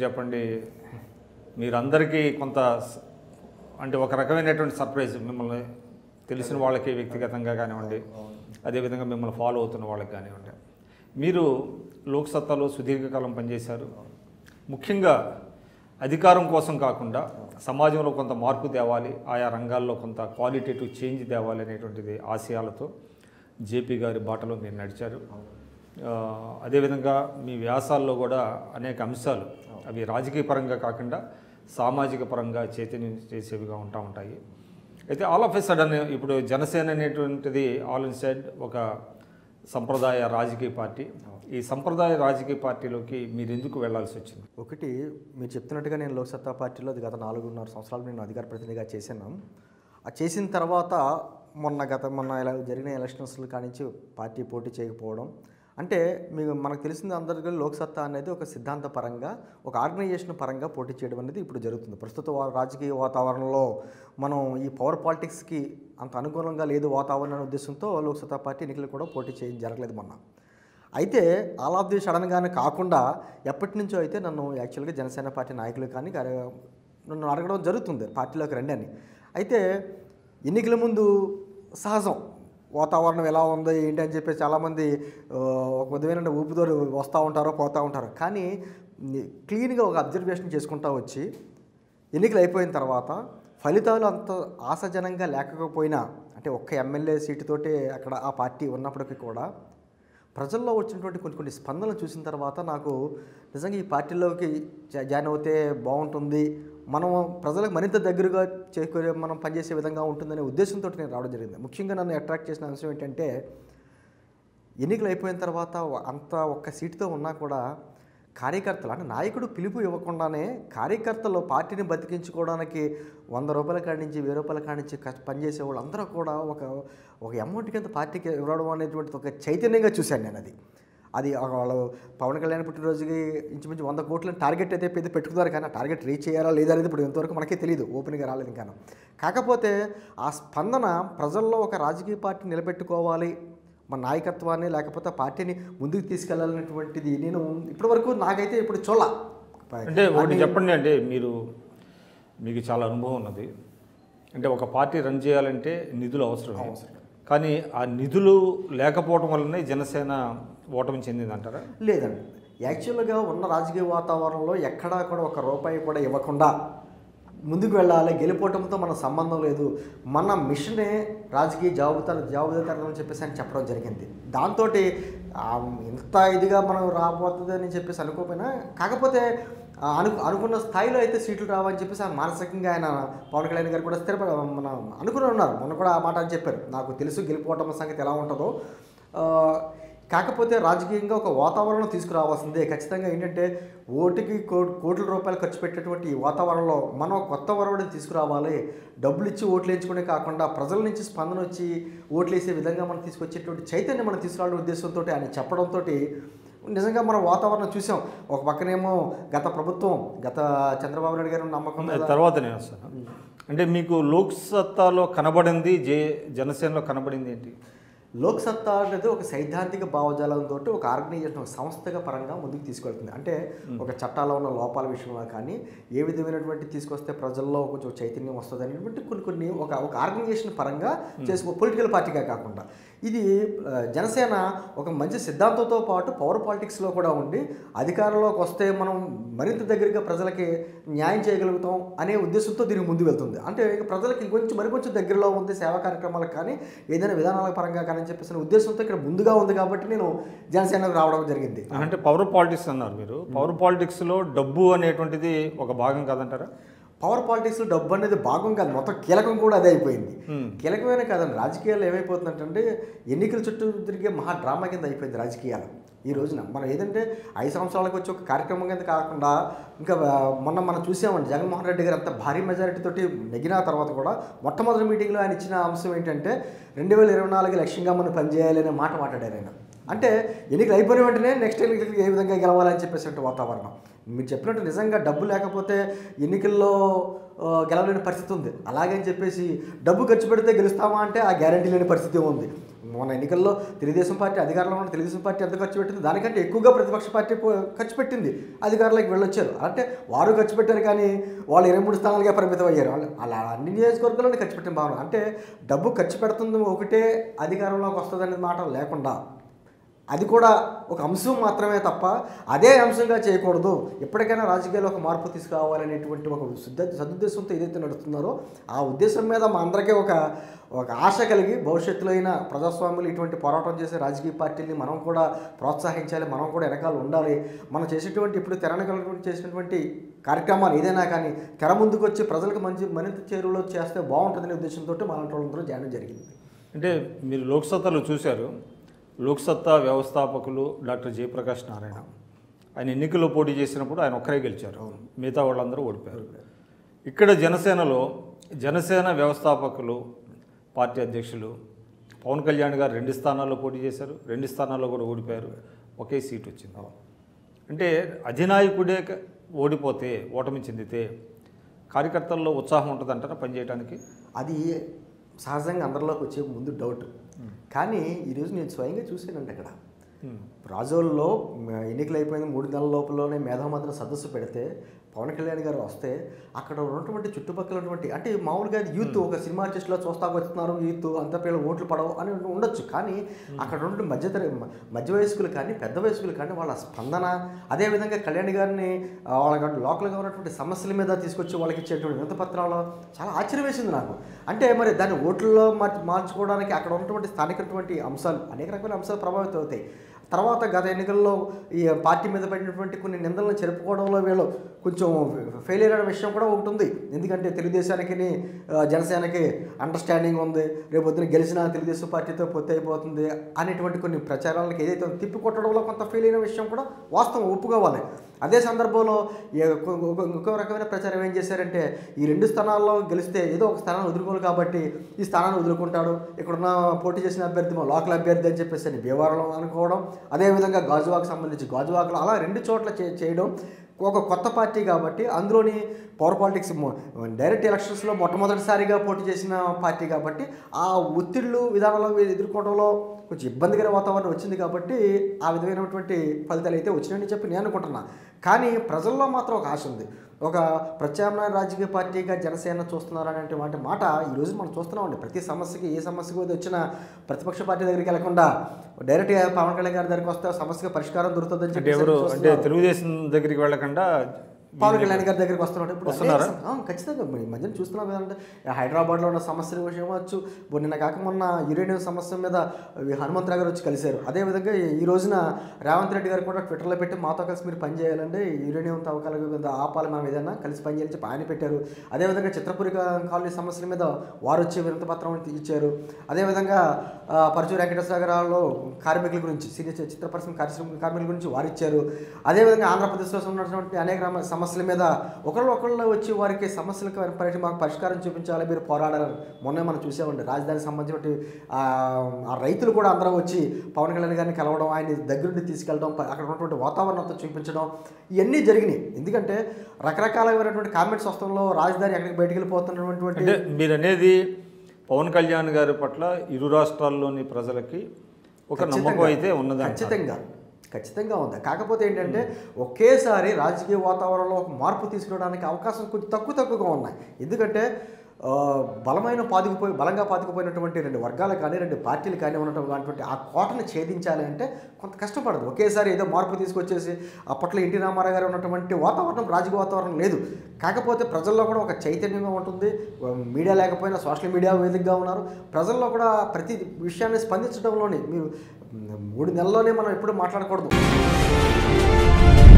చెప్పండి మీరందరికీ కొంత స- అంటే ఒక రకమైనటువంటి సర్ప్రైజ్ మిమ్మల్ని తెలిసిన వాళ్ళకి వ్యక్తిగతంగా కానివ్వండి అదేవిధంగా మిమ్మల్ని ఫాలో అవుతున్న వాళ్ళకి కానివ్వండి మీరు లోక్సత్తాలో సుదీర్ఘకాలం పనిచేశారు ముఖ్యంగా అధికారం కోసం కాకుండా సమాజంలో కొంత మార్పు తేవాలి ఆయా రంగాల్లో కొంత క్వాలిటేటివ్ చేంజ్ తేవాలి అనేటువంటిది ఆశయాలతో జేపీ గారి బాటలో మీరు నడిచారు ఆ, అదేవిధంగా మీ వ్యాసాల్లో కూడా అనేక అంశాలు అవి రాజకీయ పరంగా కాకుండా సామాజిక పరంగా చైతన్యం చేసేవిగా ఉంటా ఉంటాయి అయితే ఆల్ ఆఫ్ ఎ సడన్ ఇప్పుడు జనసేన అనేటువంటిది ఆల్ ఇన్ సైడ్ ఒక సంప్రదాయ రాజకీయ పార్టీ ఈ సంప్రదాయ రాజకీయ పార్టీలోకి మీరు ఎందుకు వెళ్ళాల్సి వచ్చింది ఒకటి మీరు చెప్తున్నట్టుగా నేను లోక్సత్తా పార్టీలో అది గత నాలుగున్నర సంవత్సరాలు నేను అధికార ప్రతినిధిగా చేశాను ఆ చేసిన తర్వాత మొన్న గత మొన్న ఇలా జరిగిన ఎలక్షన్స్లు కానించి పార్టీ పోటీ చేయకపోవడం అంటే మీకు మనకు తెలిసింది అందరికీ లోక్సత్తా అనేది ఒక సిద్ధాంత పరంగా ఒక ఆర్గనైజేషన్ పరంగా పోటీ చేయడం అనేది ఇప్పుడు జరుగుతుంది ప్రస్తుత వా- రాజకీయ వాతావరణంలో మనం ఈ పవర్ పాలిటిక్స్కి అంత అనుకూలంగా లేదు వాతావరణ అనే ఉద్దేశంతో లోక్సత్తా పార్టీ ఎన్నికలు కూడా పోటీ చేయ జరగలేదు మొన్న అయితే ఆల్ ఆఫ్ ది సడన్గానే కాకుండా ఎప్పటి నుంచో అయితే నన్ను యాక్చువల్గా జనసేన పార్టీ నాయకులు కానీ కార్య- నన్ను అడగడం జరుగుతుంది పార్టీలోకి రండి అని అయితే ఎన్నికల ముందు సహజం వాతావరణం ఎలా ఉంది ఏంటి అని చెప్పి చాలామంది ఆ, ఒక విధమైన ఊపితో వస్తూ ఉంటారో పోతూ ఉంటారు కానీ క్లీన్గా ఒక అబ్జర్వేషన్ చేసుకుంటా వచ్చి ఎన్నికలు అయిపోయిన తర్వాత ఫలితాలు అంత ఆశాజనంగా లేకపోయినా అంటే ఒక్క ఎమ్మెల్యే సీటుతోటే అక్కడ ఆ పార్టీ ఉన్నప్పటికీ కూడా ప్రజల్లో వచ్చినటువంటి కొన్ని కొన్ని స్పందనలు చూసిన తర్వాత నాకు నిజంగా ఈ పార్టీలోకి జా- జాయిన్ అవుతే బాగుంటుంది మనం ప్రజలకు మరింత దగ్గరగా చేకూరే మనం పనిచేసే విధంగా ఉంటుందనే ఉద్దేశంతో నేను రావడం జరిగింది ముఖ్యంగా నన్ను అట్రాక్ట్ చేసిన అంశం ఏంటంటే ఎన్నికలు అయిపోయిన తర్వాత అంత ఒక్క సీటుతో ఉన్నా కూడా కార్యకర్తలు అంటే నాయకుడు పిలుపు ఇవ్వకుండానే కార్యకర్తలు పార్టీని బతికించుకోవడానికి వంద రూపాయల కాడి నుంచి వెయ్యి రూపాయల కాడి నుంచి కష్ట పనిచేసే వాళ్ళు అందరూ కూడా ఒక ఒక అమౌంట్ కింద పార్టీకి ఇవ్వడం అనేటువంటి ఒక చైతన్యంగా చూశాను నేను అది అది వాళ్ళు పవన్ కళ్యాణ్ పుట్టినరోజుకి ఇంచుమించు వంద కోట్ల టార్గెట్ అయితే పెద్ద పెట్టుకున్నారు కానీ ఆ టార్గెట్ రీచ్ చేయాలా లేదా అనేది ఇప్పుడు ఇంతవరకు మనకే తెలియదు ఓపెన్గా రాలేదు ఇంకా కాకపోతే ఆ స్పందన ప్రజల్లో ఒక రాజకీయ పార్టీ నిలబెట్టుకోవాలి మన నాయకత్వాన్ని లేకపోతే పార్టీని ముందుకు తీసుకెళ్లాలనేటువంటిది నేను ఇప్పటివరకు నాకైతే ఇప్పుడు చూడాల అంటే ఒకటి చెప్పండి అంటే మీరు మీకు చాలా అనుభవం ఉన్నది అంటే ఒక పార్టీ రన్ చేయాలంటే నిధులు అవసరం కానీ ఆ నిధులు లేకపోవడం వల్లనే జనసేన ఓటమి చెందిందంటారా లేదండి యాక్చువల్గా ఉన్న రాజకీయ వాతావరణంలో ఎక్కడా కూడా ఒక రూపాయి కూడా ఇవ్వకుండా ముందుకు వెళ్ళాలి గెలిపోవటంతో మన సంబంధం లేదు మన మిషనే రాజకీయ జవాబుదారు జవాబుదారు అని చెప్పేసి అని చెప్పడం జరిగింది దాంతో ఇంత ఇదిగా మనం రాబోతుంది అని చెప్పేసి అనుకోకపోయినా కాకపోతే ఆ, అను అనుకున్న స్థాయిలో అయితే సీట్లు రావని చెప్పేసి ఆయన మానసికంగా ఆయన పవన్ కళ్యాణ్ గారు కూడా స్థిరపడ మన అనుకుని ఉన్నారు మొన్న కూడా ఆ మాట అని చెప్పారు నాకు తెలుసు గెలిపోవటం సంగతి ఎలా ఉంటుందో ఆ, కాకపోతే రాజకీయంగా ఒక వాతావరణం తీసుకురావాల్సిందే ఖచ్చితంగా ఏంటంటే ఓటుకి కో కోట్ల రూపాయలు ఖర్చు పెట్టేటువంటి ఈ వాతావరణంలో మనం కొత్త వరవడిని తీసుకురావాలి డబ్బులు ఇచ్చి ఓట్లు వేయించుకునే కాకుండా ప్రజల నుంచి స్పందన వచ్చి ఓట్లు వేసే విధంగా మనం తీసుకొచ్చేటువంటి చైతన్యం మనం తీసుకురావాలనే ఉద్దేశంతో ఆయన చెప్పడంతో నిజంగా మనం వాతావరణం చూసాం ఒక పక్కనేమో గత ప్రభుత్వం గత చంద్రబాబు నాయుడు గారి నమ్మకం మీద తర్వాత నేను వస్తాను అంటే మీకు లోక్సత్తాలో కనబడింది జే జనసేనలో కనబడింది ఏంటి లోక్సత్తా అనేది ఒక సైద్ధాంతిక భావజాలంతో ఒక ఆర్గనైజేషన్ ఒక సంస్థగా పరంగా ముందుకు తీసుకెళ్తుంది అంటే ఒక చట్టాల్లో ఉన్న లోపాల విషయంలో కానీ ఏ విధమైనటువంటి తీసుకొస్తే ప్రజల్లో కొంచెం చైతన్యం వస్తుంది అనేటువంటి కొన్ని కొన్ని ఒక ఒక ఆర్గనైజేషన్ పరంగా చేసుకో పొలిటికల్ పార్టీగా కాకుండా ఇది ఆ, జనసేన ఒక మంచి సిద్ధాంతంతో పాటు పవర్ పాలిటిక్స్లో కూడా ఉండి అధికారంలోకి వస్తే మనం మరింత దగ్గరగా ప్రజలకి న్యాయం చేయగలుగుతాం అనే ఉద్దేశంతో దీనికి ముందు వెళ్తుంది అంటే ఇక ప్రజలకి ఇంకొంచెం మరికొంచెం దగ్గరలో ఉంది సేవా కార్యక్రమాలకు కానీ ఏదైనా విధానాల పరంగా కానీ అని చెప్పేసి అనే ఉద్దేశంతో ఇక్కడ ముందుగా ఉంది కాబట్టి నేను జనసేనకు రావడం జరిగింది అంటే పవర్ పాలిటిక్స్ అన్నారు మీరు పవర్ పాలిటిక్స్లో డబ్బు అనేటువంటిది ఒక భాగం కాదంటారా పవర్ పాలిటిక్స్లో డబ్బు అనేది భాగం కాదు మొత్తం కీలకం కూడా అదే అయిపోయింది కీలకమైన కాదండి రాజకీయాలు ఏమైపోతుందంటే ఎన్నికల చుట్టూ తిరిగే మహా డ్రామా కింద అయిపోయింది రాజకీయాలు ఈ రోజున మనం ఏదంటే ఐదు సంవత్సరాలకు వచ్చి ఒక కార్యక్రమం కింద కాకుండా ఇంకా ఆ, మొన్న మనం చూసామండి జగన్మోహన్ రెడ్డి గారు అంత భారీ మెజారిటీ తోటి నెగిన తర్వాత కూడా మొట్టమొదటి మీటింగ్లో ఆయన ఇచ్చిన అంశం ఏంటంటే రెండు వేల ఇరవై నాలుగు లక్ష్యంగా మనం పనిచేయాలి అనే మాట మాట్లాడారు ఆయన అంటే ఎన్నికలు అయిపోయిన వెంటనే నెక్స్ట్ ఎన్నికలకి ఏ విధంగా గెలవాలని చెప్పేసి వాతావరణం మీరు చెప్పినట్టు నిజంగా డబ్బు లేకపోతే ఎన్నికల్లో ఆ, గెలవలేని పరిస్థితి ఉంది అలాగని చెప్పేసి డబ్బు ఖర్చు పెడితే గెలుస్తామా అంటే ఆ గ్యారంటీ లేని పరిస్థితి ఉంది మన ఎన్నికల్లో తెలుగుదేశం పార్టీ అధికారంలో ఉన్న తెలుగుదేశం పార్టీ ఎంత ఖర్చు పెట్టింది దానికంటే ఎక్కువగా ప్రతిపక్ష పార్టీ పో- ఖర్చు పెట్టింది అధికారులకు వెళ్ళొచ్చారు అంటే వారు ఖర్చు పెట్టారు కానీ వాళ్ళు ఇరవై మూడు స్థానాలుగా పరిమితం అయ్యారు వాళ్ళు అలా అన్ని నియోజకవర్గాల్లోనే ఖర్చు పెట్టిన భావన అంటే డబ్బు ఖర్చు పెడుతుంది ఒకటే అధికారంలోకి వస్తుంది అనేది మాట లేకుండా అది కూడా ఒక అంశం మాత్రమే తప్ప అదే అంశంగా చేయకూడదు ఎప్పటికైనా రాజకీయాల్లో ఒక మార్పు తీసుకురావాలనేటువంటి ఒక శుద్ధ సదుద్దేశంతో ఏదైతే నడుస్తున్నారో ఆ ఉద్దేశం మీద మా అందరికీ ఒక ఒక ఆశ కలిగి భవిష్యత్తులో అయినా ప్రజాస్వామ్యులు ఇటువంటి పోరాటం చేసే రాజకీయ పార్టీల్ని మనం కూడా ప్రోత్సహించాలి మనం కూడా వెనకాల ఉండాలి మనం చేసేటువంటి ఇప్పుడు తెరనగలటువంటి చేసినటువంటి కార్యక్రమాలు ఏదైనా కానీ తెర ముందుకు వచ్చి ప్రజలకు మంచి మరింత చేరువలో చేస్తే బాగుంటుందనే ఉద్దేశంతో మన వాళ్ళందరూ చేయడం జరిగింది అంటే మీరు లోక్సత్తాలో చూశారు లోక్సత్తా వ్యవస్థాపకులు డాక్టర్ జయప్రకాష్ నారాయణ ఆయన ఎన్నికల్లో పోటీ చేసినప్పుడు ఆయన ఒక్కరే గెలిచారు మిగతా వాళ్ళందరూ ఓడిపోయారు ఇక్కడ జనసేనలో జనసేన వ్యవస్థాపకులు పార్టీ అధ్యక్షులు పవన్ కళ్యాణ్ గారు రెండు స్థానాల్లో పోటీ చేశారు రెండు స్థానాల్లో కూడా ఓడిపోయారు ఒకే సీట్ వచ్చింది అంటే అధినాయకుడే క- ఓడిపోతే ఓటమి చెందితే కార్యకర్తల్లో ఉత్సాహం ఉంటుందంటారా పనిచేయడానికి అది సహజంగా అందరిలోకి వచ్చే ముందు డౌట్ కానీ ఈరోజు నేను స్వయంగా చూశానండి అక్కడ రాజోల్లో మ- ఎన్నికలు అయిపోయిన మూడు నెలల లోపలనే మేధామతుల సదస్సు పెడితే పవన్ కళ్యాణ్ గారు వస్తే అక్కడ ఉన్నటువంటి చుట్టుపక్కల ఉన్నటువంటి అంటే మామూలుగా అది యూత్ ఒక సినిమా ఆర్టిస్ట్లో చూస్తా వస్తున్నారు యూత్ అంత పిల్లలు ఓట్లు పడవు అని ఉండొచ్చు కానీ అక్కడ ఉన్న మధ్యతర మధ్య వయస్కులు కానీ పెద్ద వయస్కులు కానీ వాళ్ళ స్పందన అదేవిధంగా కళ్యాణ్ గారిని ఆ, వాళ్ళ లోకల్గా ఉన్నటువంటి సమస్యల మీద తీసుకొచ్చి వాళ్ళకి ఇచ్చేటువంటి వినత పత్రాలు చాలా ఆశ్చర్యం వేసింది నాకు అంటే మరి దాన్ని ఓట్లలో మార్చి మార్చుకోవడానికి అక్కడ ఉన్నటువంటి స్థానికటువంటి అంశాలు అనేక రకమైన అంశాలు ప్రభావితం అవుతాయి తర్వాత గత ఎన్నికల్లో ఈ పార్టీ మీద పడినటువంటి కొన్ని నిందలను చెరుపుకోవడంలో వీళ్ళు కొంచెం ఫెయిల్ అయిన విషయం కూడా ఒకటి ఉంది ఎందుకంటే తెలుగుదేశానికి ఆ, జనసేనకి అండర్స్టాండింగ్ ఉంది రేపు పొద్దున గెలిచిన తెలుగుదేశం పార్టీతో పొత్తు అయిపోతుంది అనేటువంటి కొన్ని ప్రచారాలకు ఏదైతే ఉందో తిప్పికొట్టడంలో కొంత ఫెయిల్ అయిన విషయం కూడా వాస్తవం ఒప్పుకోవాలి అదే సందర్భంలో ఏ- ఒక- ఒక- ఇంకో రకమైన ప్రచారం ఏం చేశారంటే ఈ రెండు స్థానాల్లో గెలిస్తే ఏదో ఒక స్థానాన్ని వదులుకోవాలి కాబట్టి ఈ స్థానాన్ని వదులుకుంటాడు ఇక్కడున్న పోటీ చేసిన అభ్యర్థి మా లోకల్ అభ్యర్థి అని చెప్పేసి అని భీమవరంలో అనుకోవడం అదేవిధంగా గాజువాకు సంబంధించి గాజువాకలో అలా రెండు చోట్ల చే చేయడం ఒక కొత్త పార్టీ కాబట్టి అందులోని పవర్ పాలిటిక్స్ మొ- డైరెక్ట్ ఎలక్షన్స్లో మొట్టమొదటిసారిగా పోటీ చేసిన పార్టీ కాబట్టి ఆ ఒత్తిళ్ళు విధానాలు ఎదుర్కోవడంలో కొంచెం ఇబ్బందికర వాతావరణం వచ్చింది కాబట్టి ఆ విధమైనటువంటి ఫలితాలు అయితే వచ్చినాయని చెప్పి నేను అనుకుంటున్నా కానీ ప్రజల్లో మాత్రం ఒక ఆశ ఉంది ఒక ప్రత్యామ్నాయ రాజకీయ పార్టీగా జనసేన చూస్తున్నారు అనేటువంటి మాట ఈరోజు మనం చూస్తున్నామండి ప్రతి సమస్యకి ఏ సమస్యకు ఏది వచ్చినా ప్రతిపక్ష పార్టీ దగ్గరికి వెళ్లకుండా డైరెక్ట్గా పవన్ కళ్యాణ్ గారి దగ్గరికి వస్తే ఆ సమస్యకి పరిష్కారం దొరుకుతుందని అంటే చెప్పి ఎవరు అంటే చూస్తున్నారు. తెలుగుదేశం దగ్గరికి వెళ్ళకుండా పవన్ కళ్యాణ్ గారి దగ్గరికి వస్తున్నాడు ఇప్పుడు వస్తున్నారా? అనేక సమ- ఆ, ఖచ్చితంగా ఈ మధ్యన చూస్తున్నాం కదంటే హైదరాబాద్లో ఉన్న సమస్యల విషయం అవచ్చు ఇప్పుడు నిన్న కాక మొన్న యురేనియం సమస్య మీద ఈ హనుమంతరావు గారు వచ్చి కలిశారు అదేవిధంగా ఈ- ఈ రోజున రేవంత్ రెడ్డి గారు కూడా ట్విట్టర్లో పెట్టి మాతో కలిసి మీరు పని చేయాలంటే యురేనియం తవ్వకాల మీద ఆపాలి మనం ఏదైనా కలిసి పని చేయాలని చెప్పి ఆయన పెట్టారు అదేవిధంగా చిత్రపురి కా- కాలనీ సమస్యల మీద వారు వచ్చి వినతి పత్రం ఇచ్చారు అదేవిధంగా ఆ, పరచూరు వెంకటేశ్వర గారిలో కార్మికుల గురించి సీనియర్ చిత్ర పరిశ్రమ కార్మికుల కార్మికుల గురించి వారు ఇచ్చారు అదేవిధంగా ఆంధ్రప్రదేశ్లో ఉన్నటువంటి అనేక రమ- సమస్యల మీద ఒకళ్ళు ఒకళ్ళు వచ్చి వారికి సమస్యలకు పరి మాకు పరిష్కారం చూపించాలి మీరు పోరాడాలని మొన్నే మనం చూసామండి రాజధానికి సంబంధించిన ఆ ఆ రైతులు కూడా అందరూ వచ్చి పవన్ కళ్యాణ్ గారిని కలవడం ఆయన దగ్గరుండి తీసుకెళ్ళడం ప- అక్కడ ఉన్నటువంటి వాతావరణంతో చూపించడం ఇవన్నీ జరిగినాయి ఎందుకంటే రకరకాలైనటువంటి కామెంట్స్ వస్తంలో రాజధాని ఎక్కడికి బయటికి వెళ్ళిపోతున్నటువంటి అంటే మీరు అనేది పవన్ కళ్యాణ్ గారి పట్ల ఇరు రాష్ట్రాల్లోని ప్రజలకి ఒక నమ్మకం అయితే ఉన్నది అంటారు. ఖచ్చితంగా ఖచ్చితంగా ఉంది కాకపోతే ఏంటంటే ఒకేసారి రాజకీయ వాతావరణంలో ఒక మార్పు తీసుకురావడానికి అవకాశం కొంచెం తక్కువ తక్కువగా ఉన్నాయి ఎందుకంటే ఆ, బలమైన పాతుకుపోయి బలంగా పాతుకుపోయినటువంటి రెండు వర్గాలు కానీ రెండు పార్టీలు కానీ ఉన్నటువంటి ఆ కోటను ఛేదించాలి అంటే కొంత కష్టపడదు ఒకేసారి ఏదో మార్పు తీసుకొచ్చేసి అప్పట్లో ఎన్టీ రామారావు గారు ఉన్నటువంటి వాతావరణం రాజకీయ వాతావరణం లేదు కాకపోతే ప్రజల్లో కూడా ఒక చైతన్యంగా ఉంటుంది మీడియా లేకపోయినా సోషల్ మీడియా వేదికగా ఉన్నారు ప్రజల్లో కూడా ప్రతి విషయాన్ని స్పందించడంలోనే మీరు మూడు నెలల్లోనే మనం ఎప్పుడు మాట్లాడకూడదు